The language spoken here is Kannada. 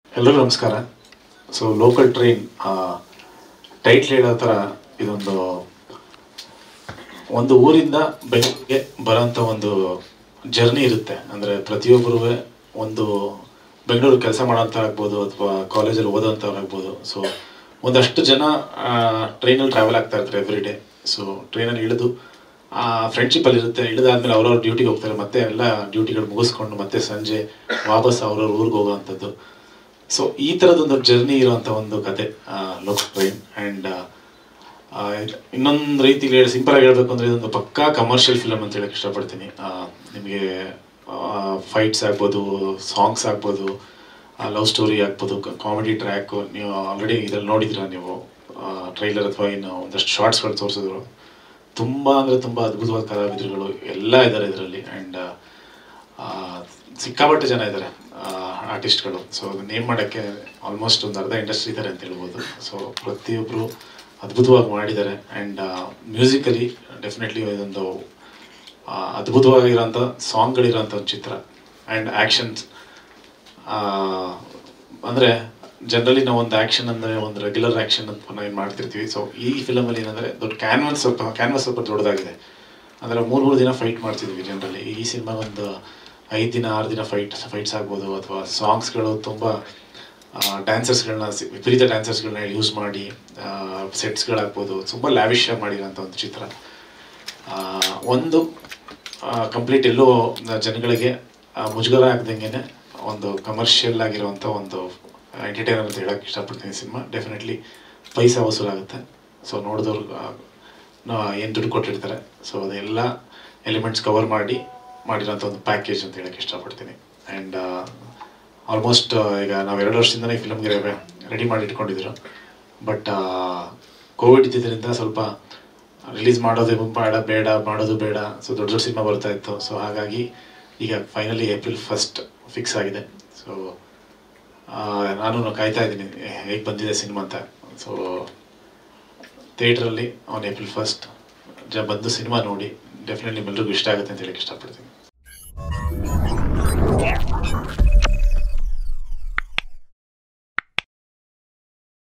ಎಲ್ರಿಗೂ ನಮಸ್ಕಾರ ಸೊ ಲೋಕಲ್ ಟ್ರೈನ್ ಟೈಟ್ಲ್ ಹೇಳೋ ಥರ ಇದೊಂದು ಒಂದು ಊರಿಂದ ಬೆಂಗಳೂರಿಗೆ ಬರೋಂಥ ಒಂದು ಜರ್ನಿ ಇರುತ್ತೆ ಅಂದರೆ ಪ್ರತಿಯೊಬ್ಬರೂ ಒಂದು ಬೆಂಗಳೂರು ಕೆಲಸ ಮಾಡೋಂಥ ಆಗ್ಬೋದು ಅಥವಾ ಕಾಲೇಜಲ್ಲಿ ಓದೋಂಥವ್ರಾಗ್ಬೋದು ಸೊ ಒಂದಷ್ಟು ಜನ ಟ್ರೈನಲ್ಲಿ ಟ್ರಾವೆಲ್ ಆಗ್ತಾ ಇರ್ತಾರೆ ಎವ್ರಿ ಡೇ ಸೊ ಟ್ರೈನಲ್ಲಿ ಇಳಿದು ಫ್ರೆಂಡ್ಶಿಪ್ಪಲ್ಲಿ ಇರುತ್ತೆ ಇಳಿದಾದ್ಮೇಲೆ ಅವ್ರವ್ರ ಡ್ಯೂಟಿಗೆ ಹೋಗ್ತಾರೆ ಮತ್ತೆ ಎಲ್ಲ ಡ್ಯೂಟಿಗಳು ಮುಗಿಸ್ಕೊಂಡು ಮತ್ತೆ ಸಂಜೆ ವಾಪಸ್ ಅವ್ರವ್ರ ಊರಿಗೆ ಹೋಗೋವಂಥದ್ದು ಸೊ ಈ ಥರದೊಂದು ಜರ್ನಿ ಇರುವಂಥ ಒಂದು ಕತೆ ಲೋಕ್ ಟ್ರೈನ್ ಆ್ಯಂಡ್ ಇನ್ನೊಂದು ರೀತಿಲಿ ಹೇಳಿ ಸಿಂಪಲ್ ಆಗಿ ಹೇಳ್ಬೇಕು ಅಂದರೆ ಇದೊಂದು ಪಕ್ಕಾ ಕಮರ್ಷಿಯಲ್ ಫಿಲಮ್ ಅಂತ ಹೇಳಕ್ಕೆ ಇಷ್ಟಪಡ್ತೀನಿ ನಿಮಗೆ ಫೈಟ್ಸ್ ಆಗ್ಬೋದು ಸಾಂಗ್ಸ್ ಆಗ್ಬೋದು ಲವ್ ಸ್ಟೋರಿ ಆಗ್ಬೋದು ಕಾಮಿಡಿ ಟ್ರ್ಯಾಕು ನೀವು ಆಲ್ರೆಡಿ ಇದ್ರಲ್ಲಿ ನೋಡಿದ್ದೀರಾ ನೀವು ಟ್ರೈಲರ್ ಅಥವಾ ಇನ್ನು ಒಂದಷ್ಟು ಶಾರ್ಟ್ಸ್ಗಳು ತೋರಿಸಿದ್ರು ತುಂಬ ಅಂದರೆ ತುಂಬ ಅದ್ಭುತವಾದ ಕಲಾವಿದರುಗಳು ಎಲ್ಲ ಇದ್ದಾರೆ ಇದರಲ್ಲಿ ಆ್ಯಂಡ್ ಸಿಕ್ಕಾಪಟ್ಟೆ ಜನ ಇದ್ದಾರೆ ಆರ್ಟಿಸ್ಟ್ಗಳು ಸೊ ನೇಮ್ ಮಾಡೋಕ್ಕೆ ಆಲ್ಮೋಸ್ಟ್ ಒಂದು ಅರ್ಧ ಇಂಡಸ್ಟ್ರಿ ಇದ್ದಾರೆ ಅಂತ ಹೇಳ್ಬೋದು ಸೊ ಪ್ರತಿಯೊಬ್ಬರು ಅದ್ಭುತವಾಗಿ ಮಾಡಿದ್ದಾರೆ ಆ್ಯಂಡ್ ಮ್ಯೂಸಿಕಲಿ ಡೆಫಿನೆಟ್ಲಿ ಇದೊಂದು ಆ, ಅದ್ಭುತವಾಗಿರೋಂಥ ಸಾಂಗ್ಗಳಿರೋಂಥ ಒಂದು ಚಿತ್ರ ಆ್ಯಂಡ್ ಆ್ಯಕ್ಷನ್ಸ್ ಅಂದರೆ ಜನರಲಿ ನಾವು ಒಂದು ಆ್ಯಕ್ಷನ್ ಅಂದರೆ ಒಂದು ರೆಗ್ಯುಲರ್ ಆ್ಯಕ್ಷನ್ ಅಂತ ನಾವು ಏನು ಮಾಡ್ತಿರ್ತೀವಿ ಸೊ ಈ ಫಿಲಮಲ್ಲಿ ಏನಂದರೆ ದೊಡ್ಡ ಕ್ಯಾನ್ವಾಸ್ ಸ್ವಲ್ಪ ಕ್ಯಾನ್ವಾಸ್ ಸ್ವಲ್ಪ ದೊಡ್ಡದಾಗಿದೆ ಅಂದರೆ ಮೂರು ಮೂರು ದಿನ ಫೈಟ್ ಮಾಡ್ತಿದ್ವಿ ಜನರಲಿ ಈ ಸಿನಿಮಾ ಒಂದು ಐದು ದಿನ ಆರು ದಿನ ಫೈಟ್ ಫೈಟ್ಸ್ ಆಗ್ಬೋದು ಅಥವಾ ಸಾಂಗ್ಸ್ಗಳು ತುಂಬ ಡ್ಯಾನ್ಸರ್ಸ್ಗಳನ್ನ ವಿಪರೀತ ಡ್ಯಾನ್ಸರ್ಸ್ಗಳನ್ನ ಯೂಸ್ ಮಾಡಿ ಸೆಟ್ಸ್ಗಳಾಗ್ಬೋದು ತುಂಬ ಲ್ಯಾವಿಶ್ ಆಗಿ ಮಾಡಿರೋಂಥ ಒಂದು ಚಿತ್ರ ಆ, ಒಂದು ಕಂಪ್ಲೀಟ್ ಎಲ್ಲೋ ಜನಗಳಿಗೆ ಆ, ಮುಜುಗರ ಆಗ್ದಂಗೆ ಒಂದು ಕಮರ್ಷಿಯಲ್ ಆಗಿರುವಂಥ ಒಂದು ಎಂಟರ್ಟೈನರ್ ಅಂತ ಹೇಳಕ್ಕೆ ಇಷ್ಟಪಡ್ತೀನಿ ಸಿನಿಮಾ ಡೆಫಿನೆಟ್ಲಿ ಪೈಸಾ ವಸೂಲಾಗುತ್ತೆ ಸೊ ನೋಡಿದವ್ರು ಏನು ದುಡ್ಡು ಕೊಟ್ಟಿರ್ತಾರೆ ಸೊ ಅದೆಲ್ಲ ಎಲಿಮೆಂಟ್ಸ್ ಕವರ್ ಮಾಡಿ ಮಾಡಿರೋಂಥ ಒಂದು ಪ್ಯಾಕೇಜ್ ಅಂತ ಹೇಳಕ್ಕೆ ಇಷ್ಟಪಡ್ತೀನಿ ಆ್ಯಂಡ್ ಆಲ್ಮೋಸ್ಟ್ ಈಗ ನಾವು ಎರಡು ವರ್ಷದಿಂದನೇ ಈ ಫಿಲಮ್ಗೆ ರೆಡಿ ಮಾಡಿ ಇಟ್ಕೊಂಡಿದ್ರು ಬಟ್ ಕೋವಿಡ್ ಇದ್ದಿದ್ದರಿಂದ ಸ್ವಲ್ಪ ರಿಲೀಸ್ ಮಾಡೋದು ಬೇಡ ಬೇಡ ಮಾಡೋದು ಬೇಡ ಸೊ ದೊಡ್ಡ ದೊಡ್ಡ ಸಿನಿಮಾ ಬರ್ತಾ ಇತ್ತು ಸೊ ಹಾಗಾಗಿ ಈಗ ಫೈನಲಿ ಏಪ್ರಿಲ್ ಫಸ್ಟ್ ಫಿಕ್ಸ್ ಆಗಿದೆ ಸೊ ನಾನು ಕಾಯ್ತಾ ಇದ್ದೀನಿ ಹೇಗೆ ಬಂದಿದೆ ಸಿನಿಮಾ ಅಂತ ಸೊ ಥಿಯೇಟ್ರಲ್ಲಿ ಆನ್ ಏಪ್ರಿಲ್ ಫಸ್ಟ್ ಜ ಬಂದು ಸಿನಿಮಾ ನೋಡಿ ಡೆಫಿನೆಟ್ಲಿ ಎಲ್ರಿಗೂ ಇಷ್ಟ ಆಗುತ್ತೆ ಅಂತ ಹೇಳಕ್ಕೆ ಇಷ್ಟಪಡ್ತೀನಿ